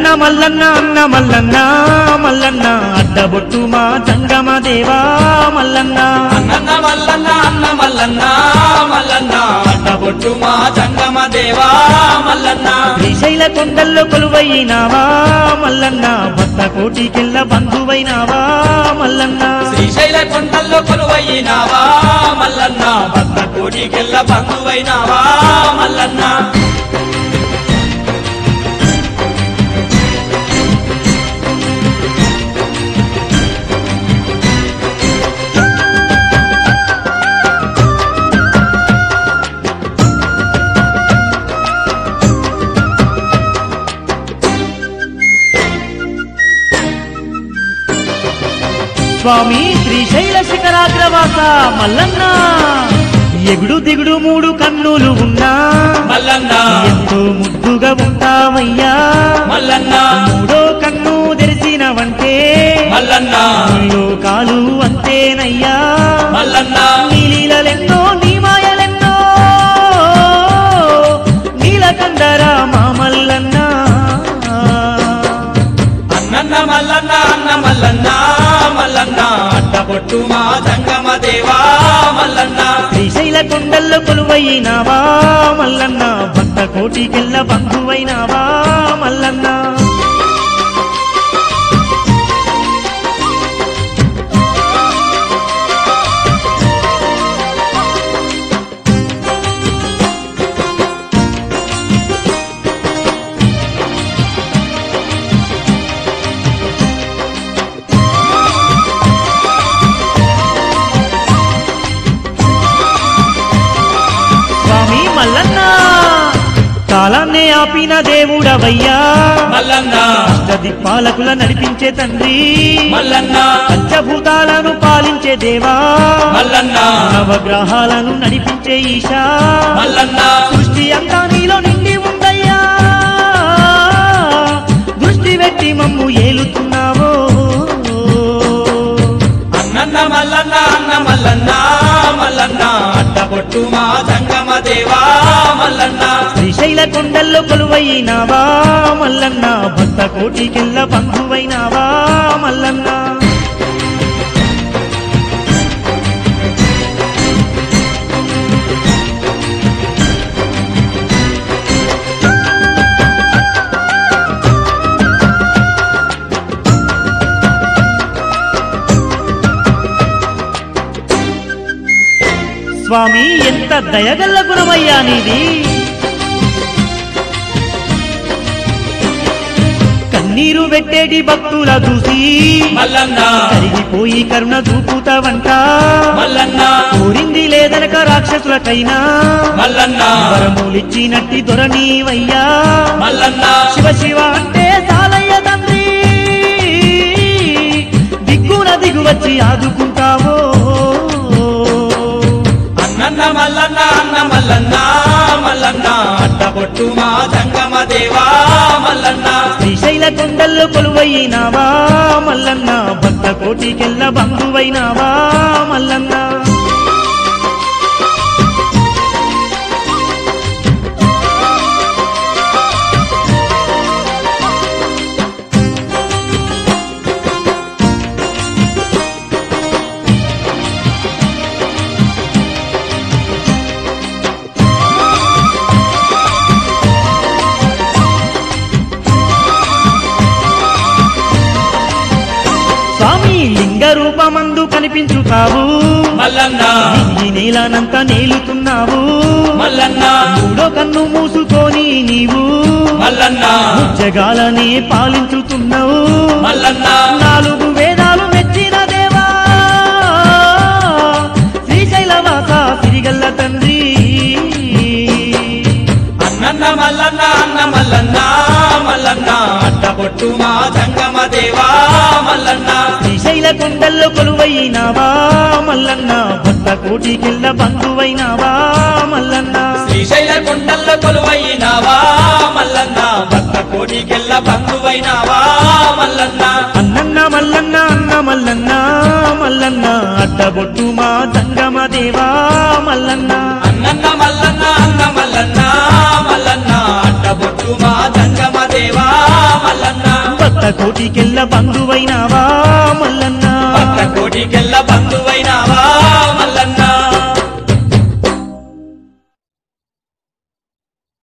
అన్నన్న మల్లన్న అన్న మల్లన్న మల్లన్న అడ్డబొట్టు మా జంగమ దేవా మల్లన్న అన్నన్న మల్లన్న అన్న మల్లన్న మల్లన్న అడ్డబొట్టు మా జంగమ దేవా మల్లన్న శ్రీశైల కొండల్లో కొలువైనావా మల్లన్న భక్త కోటికెళ్ళ బంధువైనావా మల్లన్న శ్రీశైల కొండల్లో కొలువైనావా మల్లన్న భక్త కోటికెళ్ళ బంధువైనావా మల్లన్న స్వామి శ్రీశైల శిఖరాగ్రవాస మల్లన్న ఎగుడు దిగుడు మూడు కన్నులు ఉన్నా మల్లన్న ఎంతో ముద్దుగా ఉంటావయ్యా మల్లన్న మూడో కన్ను తెరిచినవంటే మల్లన్న నీలో కాలు అంతేనయ్యా మల్లన్న నీ లీలలెన్నో నీ మాయలెన్నో నీలకండరా మా మల్లన్న అన్నన్న మల్లన్న అన్న మల్లన్న మల్లన్న అడ్డబొట్టు మా జంగమ దేవా మల్లన్న శ్రీశైల కొండల్లో కొలువైనావా మల్లన్న భక్త కోటికెళ్ళ బంధువైనావా మల్లన్న స్వామి మల్లన్న కాలాన్నే ఆపిన దేవుడవయ్యా మల్లన్న పాలకుల నడిపించే తండ్రి మల్లన్న పంచభూతాలను పాలించే దేవా మల్లన్న నవగ్రహాలను నడిపించే ఈశా మల్లన్న సృష్టి అంతా నీలో నిండి ఉందయ్యా దృష్టి పెట్టి మమ్ము ఏలుతున్నావో అన్నన్న మల్లన్న అన్న మల్లన్న మల్లన్న అడ్డబొట్టు మా జంగమ దేవా మల్లన్న శ్రీశైల కొండల్లో కొలువైనావా మల్లన్న భక్త కోటికెళ్ళ బంధువైనావా మల్లన్న స్వామి ఎంత దయగల్ల గుణమయ్యా నీది కన్నీరు పెట్టేటి భక్తుల చూసి మల్లన్న కరిగిపోయి కరుణ చూపుతావంట మల్లన్న కోరింది లేదనక రాక్షసులకైనా మల్లన్న వరములిచ్చినట్టి దొరనీవయ్యా మల్లన్న శివ శివ అంటే సాలయ్య తండ్రి దిక్కున దిగువచ్చి ఆదుకుంటావో అన్నన్న మల్లన్న అన్న మల్లన్న మల్లన్న అడ్డబొట్టు మా జంగమ దేవా మల్లన్న శ్రీశైల కొండల్లో కొలువైనావా మల్లన్న భక్త కోటికెళ్ళ బంధువైనావా మల్లన్న స్వామి లింగ రూపమందు కనిపించుతావు మల్లన్న ఈ నేలనంతా నేలుతున్నావు మల్లన్న మూడో కన్ను మూసుకొని నీవు మల్లన్న జగాలనే పాలించుతున్నావు మల్లన్న నాలుగు వేదాలు మెచ్చిన దేవా శ్రీశైలవాస సిరిగల్ల తండ్రి అన్నన్న మల్లన్న అన్న మల్లన్న మల్లన్న అడ్డబొట్టు మా జంగమ దేవా మల్లన్న శ్రీశైల కొండల్లో కొలువైనావా మల్లన్న భక్త కోటికెళ్ళ బంధువైనావా మల్లన్న శ్రీశైల కొండల్లో కొలువైనావా మల్లన్న భక్త కోటికెళ్ళ బంధువైనావా మల్లన్న అన్నన్న మల్లన్న అన్న మల్లన్న మల్లన్న అడ్డబొట్టు మా దంగమ దేవా మల్లన్న అన్నన్న మల్లన్న అన్న మల్లన్న మల్లన్న అడ్డబొట్టు మా జంగమ దేవా మల్లన్న భక్త కోటికెళ్ళ బంధువైనావా మల్లన్న భక్త కోటికెళ్ళ బంధువైనావా